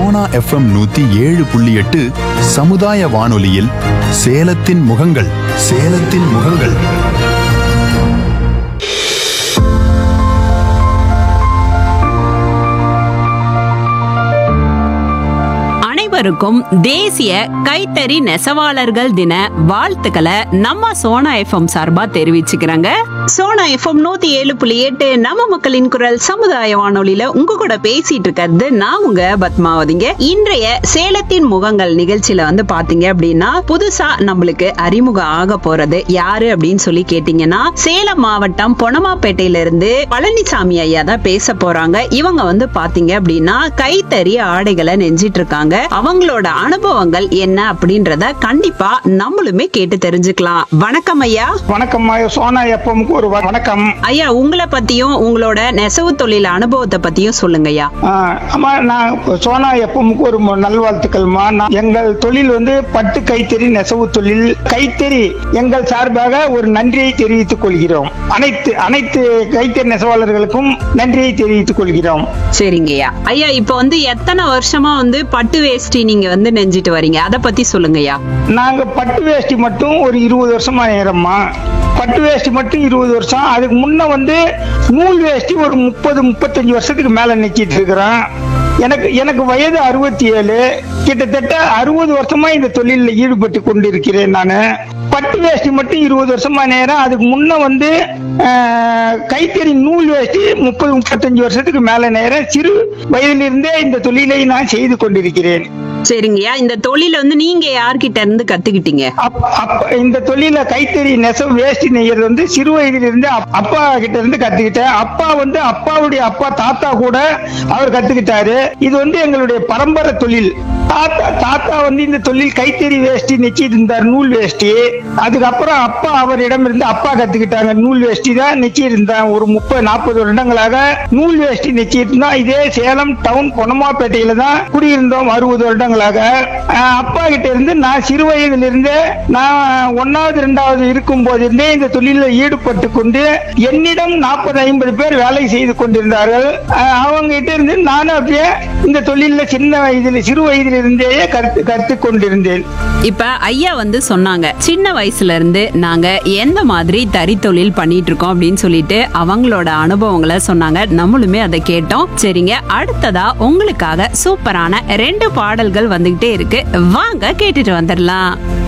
Sona FM நூத்தி ஏழு புள்ளி எட்டு சமுதாய வானொலியில் சேலத்தின் முகங்கள் சேலத்தின் முகங்கள் அனைவருக்கும் தேசிய கைத்தறி நெசவாளர்கள் தின வாழ்த்துக்களை நம்ம சோனா எஃப்எம் சார்பா தெரிவிச்சுக்கிறேங்க சோனா எஃப்எம் நூத்தி ஏழு புள்ளி எட்டு நம்ம மக்களின் குரல் சமுதாய வானொலியில உங்க கூட பேசிட்டு இருக்கிறது நான் உங்க பத்மாவதிங்க இன்றைய சேலத்தின் முகங்கள் நிகழ்ச்சியில வந்து பாத்தீங்க அப்படின்னா புதுசா நம்மளுக்கு அறிமுகம் ஆக போறது யாரு அப்படின்னு சொல்லி கேட்டீங்கன்னா சேலம் மாவட்டம் பொனமாப்பேட்டையில இருந்து பழனிசாமி ஐயா தான் பேச போறாங்க இவங்க வந்து பாத்தீங்க அப்படின்னா கைத்தறி ஆடைகளை நெஞ்சிட்டு இருக்காங்க அவங்களோட அனுபவங்கள் என்ன அப்படின்றத கண்டிப்பா நம்மளுமே கேட்டு தெரிஞ்சுக்கலாம் வணக்கம் ஐயா வணக்கம் சோனா எப்பமுக்கு ஒரு வ- வணக்கம் ஐயா உங்களை பத்தியும் உங்களோட நெசவு தொழில் அனுபவத்தை பத்தியும் சொல்லுங்க ஐயா ஆ, அம்மா நான் சோனா எப்பமுக்கு ஒரு ம- நல்வாழ்த்துக்கள்மா நான் எங்கள் தொழில் வந்து பட்டு கைத்தறி நெசவு தொழில் கைத்தறி எங்கள் சார்பாக ஒரு நன்றியை தெரிவித்துக் கொள்கிறோம் அனைத்து அனைத்து கைத்தறி நெசவாளர்களுக்கும் நன்றியை தெரிவித்துக் கொள்கிறோம் சரிங்க ஐயா ஐயா இப்ப வந்து எத்தனை வருஷமா வந்து பட்டு வேஷ்டி நீங்க வந்து நெஞ்சிட்டு வரீங்க அத பத்தி சொல்லுங்க ஐயா நாங்க பட்டு வேஷ்டி மட்டும் ஒரு இருபது வருஷமா நேரம்மா பட்டு வேஷ்டி மட்டும் இருபது வருஷம் அதுக்கு முன்ன வந்து நூல் வேஷ்டி ஒரு முப்பது முப்பத்தஞ்சு வருஷத்துக்கு மேல நிக்கிட்டு இருக்கிறேன் எனக்கு எனக்கு வயது அறுபத்தி ஏழு கிட்டத்தட்ட அறுபது வருஷமா இந்த தொழிலில் ஈடுபட்டு கொண்டிருக்கிறேன் நான் பட்டு வேஷ்டி மட்டும் இருபது வருஷமா நேரம் அதுக்கு முன்ன வந்து ஆஹ், கைத்தறி நூல் வேஷ்டி முப்பது முப்பத்தஞ்சு வருஷத்துக்கு மேல நேரம் சிறு வயதிலிருந்தே இந்த தொழிலை நான் செய்து கொண்டிருக்கிறேன் சரிங்கய்யா இந்த தொழில வந்து நீங்க யார்கிட்ட இருந்து கத்துக்கிட்டீங்க அப்- அப்- இந்த தொழில கைத்தறி நெசவு வேஷ்டி நெய்யறது வந்து சிறு வயதிலிருந்து அப்- அப்பா கிட்ட இருந்து கத்துக்கிட்டேன் அப்பா வந்து அப்பாவுடைய அப்பா தாத்தா கூட அவர் கத்துக்கிட்டாரு இது வந்து எங்களுடைய பரம்பரை தொழில் தாத்தா தாத்தா வந்து இந்த தொழில் கைத்தறி வேஷ்டி நெச்சிட்டு இருந்தார் நூல் வேஷ்டி அதுக்கப்புறம் அப்பா அவரிடம் இருந்து அப்பா கத்துக்கிட்டாங்க நூல் வேஷ்டி தான் நெச்சி இருந்தேன் ஒரு முப்பது நாற்பது வருடங்களாக நூல் வேஷ்டி நெச்சிட்டு இருந்தோம் இதே சேலம் டவுன் பொன்னமாப்பேட்டையில தான் குடியிருந்தோம் அறுபது வருடங்களாக அஹ் அப்பா கிட்ட இருந்து நான் சிறு வயதிலிருந்தே நான் ஒன்னாவது ரெண்டாவது இருக்கும் போதிருந்தே இந்த தொழிலில் ஈடுபட்டு கொண்டு என்னிடம் நாற்பது ஐம்பது பேர் வேலை செய்து கொண்டிருந்தார்கள் அஹ் அவங்க கிட்ட இருந்து நானும் அப்படியே இந்த தொழிலில் சின்ன வயதில் சிறு வயதிலிருந்தே கற்று கற்றுக் கொண்டிருந்தேன் இப்ப ஐயா வந்து சொன்னாங்க சின்ன வயசுல இருந்து நாங்க எந்த மாதிரி தறி தொழில் பண்ணிட்டு இருக்கோம் அப்படின்னு சொல்லிட்டு அவங்களோட அனுபவங்களை சொன்னாங்க நம்மளுமே அதை கேட்டோம் சரிங்க அடுத்ததா உங்களுக்காக சூப்பரான ரெண்டு பாடல்கள் வந்துகிட்டே இருக்கு வாங்க கேட்டுட்டு வந்துடலாம்